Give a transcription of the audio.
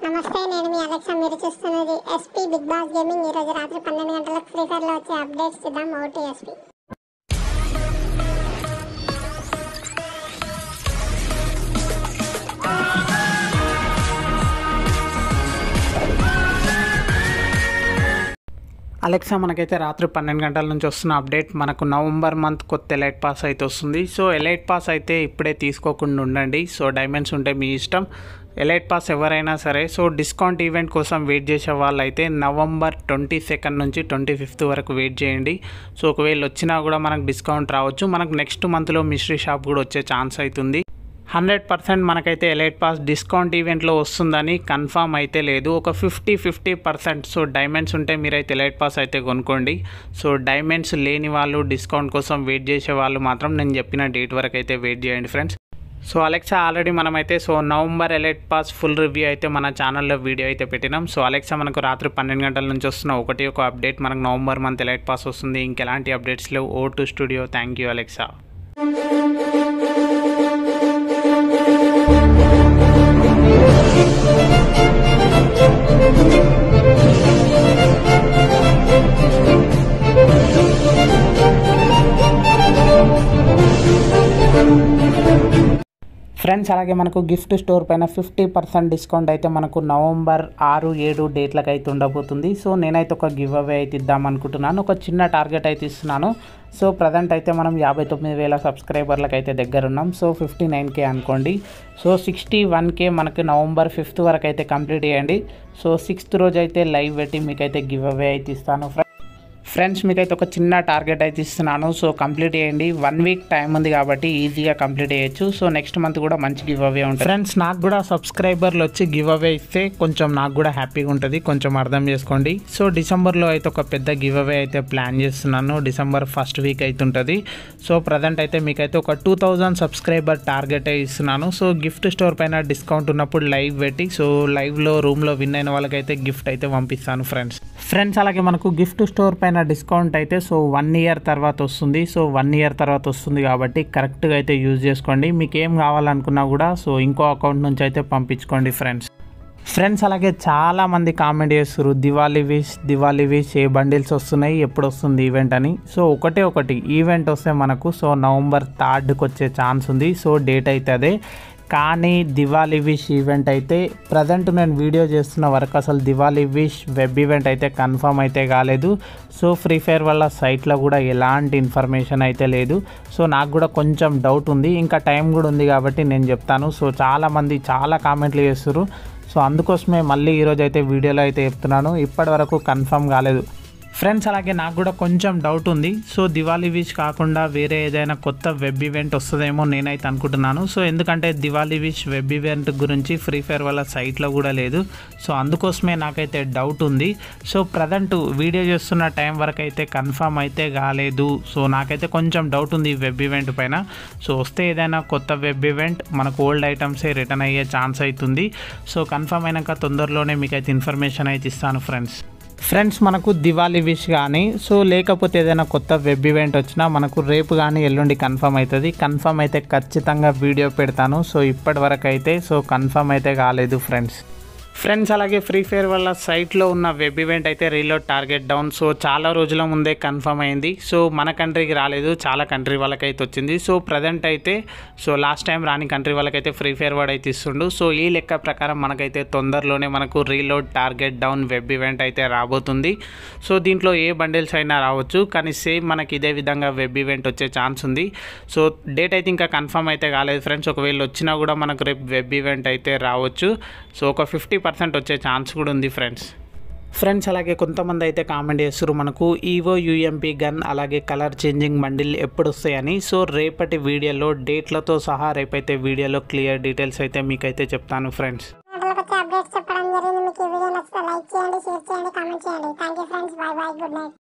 నమస్తే నేను మీ అలెక్సా మీరు చూస్తున్నది ఎస్పీ బిగ్ బాస్ గేమింగ్ ఈ రోజు రాత్రి పన్నెండు గంటలకు ఫ్రీ ఫైర్ లో వచ్చే అప్డేట్స్ చూద్దాం ఓటీ ఎస్పీ అలెక్సా మనకైతే రాత్రి పన్నెండు గంటల నుంచి వస్తున్న అప్డేట్ మనకు నవంబర్ మంత్ కొత్త ఎలైట్ పాస్ అయితే వస్తుంది సో ఎలైట్ పాస్ అయితే ఇప్పుడే తీసుకోకుండా ఉండండి సో డైమండ్స్ ఉంటే మీ ఇష్టం ఎలైట్ పాస్ ఎవరైనా సరే సో డిస్కౌంట్ ఈవెంట్ కోసం వెయిట్ చేసే వాళ్ళు అయితే నవంబర్ ట్వంటీ సెకండ్ నుంచి ట్వంటీ ఫిఫ్త్ వరకు వెయిట్ చేయండి సో ఒకవేళ వచ్చినా కూడా మనకు డిస్కౌంట్ రావచ్చు మనకు నెక్స్ట్ మంత్లో మిస్టరీ షాప్ కూడా వచ్చే ఛాన్స్ అవుతుంది హండ్రెడ్ పర్సెంట్ మనకైతే ఎలైట్ పాస్ డిస్కౌంట్ ఈవెంట్లో వస్తుందని కన్ఫామ్ అయితే లేదు ఒక fifty fifty percent so diamonds ఉంటే మీరైతే ఎలైట్ పాస్ అయితే కొనుక్కోండి సో డైమండ్స్ లేని వాళ్ళు డిస్కౌంట్ కోసం వెయిట్ చేసే వాళ్ళు మాత్రం నేను చెప్పిన డేట్ వరకు అయితే వెయిట్ చేయండి ఫ్రెండ్స్ సో అలెక్సా ఆల్రెడీ మనమైతే so November elite pass full review అయితే మన ఛానల్లో వీడియో అయితే పెట్టినాం సో అలెక్సా మనకు రాత్రి పన్నెండు గంటల నుంచి వస్తున్న ఒకటి ఒక అప్డేట్ మనకు నవంబర్ మంత్ ఎలైట్ పాస్ వస్తుంది ఇంకెలాంటి అప్డేట్స్ లేవు O two studio thank you Alexa friends అలాగే మనకు గిఫ్ట్ స్టోర్ పైన ఫిఫ్టీ పర్సెంట్ డిస్కౌంట్ అయితే మనకు నవంబర్ ఆరు ఏడు డేట్లకు అయితే ఉండబోతుంది సో నేనైతే ఒక గివ్ అవే అయితే ఇద్దాం అనుకుంటున్నాను ఒక చిన్న టార్గెట్ అయితే ఇస్తున్నాను సో ప్రజెంట్ అయితే మనం యాభై తొమ్మిది వేల సబ్స్క్రైబర్లకు అయితే దగ్గర ఉన్నాం సో ఫిఫ్టీ నైన్ కే అనుకోండి సో సిక్స్టీ వన్ కే మనకి నవంబర్ ఫిఫ్త్ వరకు అయితే కంప్లీట్ చేయండి సో సిక్స్త్ రోజు అయితే లైవ్ పెట్టి మీకైతే గివ్ అవే అయితే ఇస్తాను ఫ్రెండ్స్ ఫ్రెండ్స్ మీకైతే ఒక చిన్న టార్గెట్ అయితే ఇస్తున్నాను సో కంప్లీట్ చేయండి వన్ వీక్ టైం ఉంది కాబట్టి ఈజీగా కంప్లీట్ చేయొచ్చు సో నెక్స్ట్ మంత్ కూడా మంచి గివ్ అవే ఉంటుంది ఫ్రెండ్స్ నాకు కూడా సబ్స్క్రైబర్లు వచ్చి గివ్ అవే ఇస్తే కొంచెం నాకు కూడా హ్యాపీగా ఉంటుంది కొంచెం అర్థం చేసుకోండి సో డిసెంబర్లో అయితే ఒక పెద్ద గివ్ అవే అయితే ప్లాన్ చేస్తున్నాను డిసెంబర్ ఫస్ట్ వీక్ అయితే ఉంటుంది సో ప్రజెంట్ అయితే మీకైతే ఒక టూ థౌజండ్ సబ్స్క్రైబర్ టార్గెట్ ఇస్తున్నాను సో గిఫ్ట్ స్టోర్ పైన డిస్కౌంట్ ఉన్నప్పుడు లైవ్ పెట్టి సో లైవ్లో రూమ్లో విన్ అయిన వాళ్ళకైతే గిఫ్ట్ అయితే పంపిస్తాను ఫ్రెండ్స్ ఫ్రెండ్స్ అలాగే మనకు గిఫ్ట్ స్టోర్ పైన డిస్కౌంట్ అయితే సో వన్ ఇయర్ తర్వాత వస్తుంది సో వన్ ఇయర్ తర్వాత వస్తుంది కాబట్టి కరెక్ట్గా అయితే యూజ్ చేసుకోండి మీకు ఏం కావాలనుకున్నా కూడా సో ఇంకో అకౌంట్ నుంచి అయితే పంపించుకోండి ఫ్రెండ్స్ ఫ్రెండ్స్ అలాగే చాలా మంది కామెంట్ చేస్తారు దివాళీ విష్ దివాళీ విష్ ఏ బండిల్స్ వస్తున్నాయి ఎప్పుడు వస్తుంది ఈవెంట్ అని సో ఒకటే ఒకటి ఈవెంట్ వస్తే మనకు సో నవంబర్ థర్డ్కి వచ్చే ఛాన్స్ ఉంది సో డేట్ అయితే అదే కానీ దివాళీ విష్ ఈవెంట్ అయితే ప్రజెంట్ నేను వీడియో చేస్తున్న వరకు అసలు దివాళీ విష్ వెబ్ ఈవెంట్ అయితే కన్ఫర్మ్ అయితే కాలేదు సో ఫ్రీ ఫైర్ వల్ల సైట్లో కూడా ఎలాంటి ఇన్ఫర్మేషన్ అయితే లేదు సో నాకు కూడా కొంచెం డౌట్ ఉంది ఇంకా టైం కూడా ఉంది కాబట్టి నేను చెప్తాను సో చాలామంది చాలా కామెంట్లు చేస్తారు సో అందుకోసమే మళ్ళీ ఈరోజు అయితే వీడియోలో అయితే చెప్తున్నాను ఇప్పటి వరకు కన్ఫర్మ్ కాలేదు ఫ్రెండ్స్ అలాగే నాకు కూడా కొంచెం డౌట్ ఉంది సో దివాళీ విష్ కాకుండా వేరే ఏదైనా కొత్త వెబ్ ఈవెంట్ వస్తుందేమో నేనైతే అనుకుంటున్నాను సో ఎందుకంటే దివాళీ విష్ వెబ్ ఈవెంట్ గురించి ఫ్రీ ఫైర్ వాళ్ళ సైట్లో కూడా లేదు సో అందుకోసమే నాకైతే డౌట్ ఉంది సో ప్రజెంట్ వీడియో చేస్తున్న టైం వరకు అయితే కన్ఫర్మ్ అయితే కాలేదు సో నాకైతే కొంచెం డౌట్ ఉంది ఈ వెబ్ ఈవెంట్ పైన సో వస్తే ఏదైనా కొత్త వెబ్ ఈవెంట్ మనకు ఓల్డ్ ఐటమ్సే రిటర్న్ అయ్యే ఛాన్స్ అవుతుంది సో కన్ఫర్మ్ అయినాక తొందరలోనే మీకైతే ఇన్ఫర్మేషన్ అయితే ఇస్తాను ఫ్రెండ్స్ ఫ్రెండ్స్ మనకు దివాళీ విష్ కానీ సో లేకపోతే ఏదైనా కొత్త వెబ్ ఈవెంట్ వచ్చినా మనకు రేపు కానీ ఎల్లుండి కన్ఫర్మ్ అవుతుంది కన్ఫర్మ్ అయితే ఖచ్చితంగా వీడియో పెడతాను సో ఇప్పటి వరకు అయితే సో కన్ఫర్మ్ అయితే కాలేదు ఫ్రెండ్స్ ఫ్రెండ్స్ అలాగే ఫ్రీ ఫైర్ వల్ల సైట్లో ఉన్న వెబ్ ఈవెంట్ అయితే రీలోడ్ టార్గెట్ డౌన్ సో చాలా రోజుల ముందే కన్ఫర్మ్ అయింది సో మన కంట్రీకి రాలేదు చాలా కంట్రీ వాళ్ళకైతే వచ్చింది సో ప్రజెంట్ అయితే సో లాస్ట్ టైం రాని కంట్రీ వాళ్ళకైతే ఫ్రీ ఫైర్ వాడు అయితే ఇస్తుండు సో ఈ లెక్క ప్రకారం మనకైతే తొందరలోనే మనకు reload target down web event అయితే రాబోతుంది సో దీంట్లో ఏ బండిల్స్ అయినా రావచ్చు కానీ సేమ్ మనకి ఇదే విధంగా వెబ్ ఈవెంట్ వచ్చే ఛాన్స్ ఉంది సో డేట్ అయితే ఇంకా కన్ఫర్మ్ అయితే కాలేదు ఫ్రెండ్స్ ఒకవేళ వచ్చినా కూడా మనకు రేపు వెబ్ ఈవెంట్ అయితే రావచ్చు సో ఒక ఫిఫ్టీ పర్సెంట్ వచ్చే ఛాన్స్ కూడా ఉంది ఫ్రెండ్స్ ఫ్రెండ్స్ అలాగే కొంతమంది అయితే కామెంట్ చేస్తారు మనకు ఈవో యూఎంపీ గన్ అలాగే కలర్ చేంజింగ్ బండిల్ ఎప్పుడు వస్తాయని సో రేపటి వీడియోలో డేట్లతో సహా రేపైతే వీడియోలో క్లియర్ డీటెయిల్స్ అయితే మీకైతే చెప్తాను ఫ్రెండ్స్ గంటలకు వచ్చే అప్డేట్స్ చెప్పడం జరిగింది మీకు ఈ వీడియో నచ్చితే లైక్ చేయండి షేర్ చేయండి కామెంట్ చేయండి thank you friends bye bye good night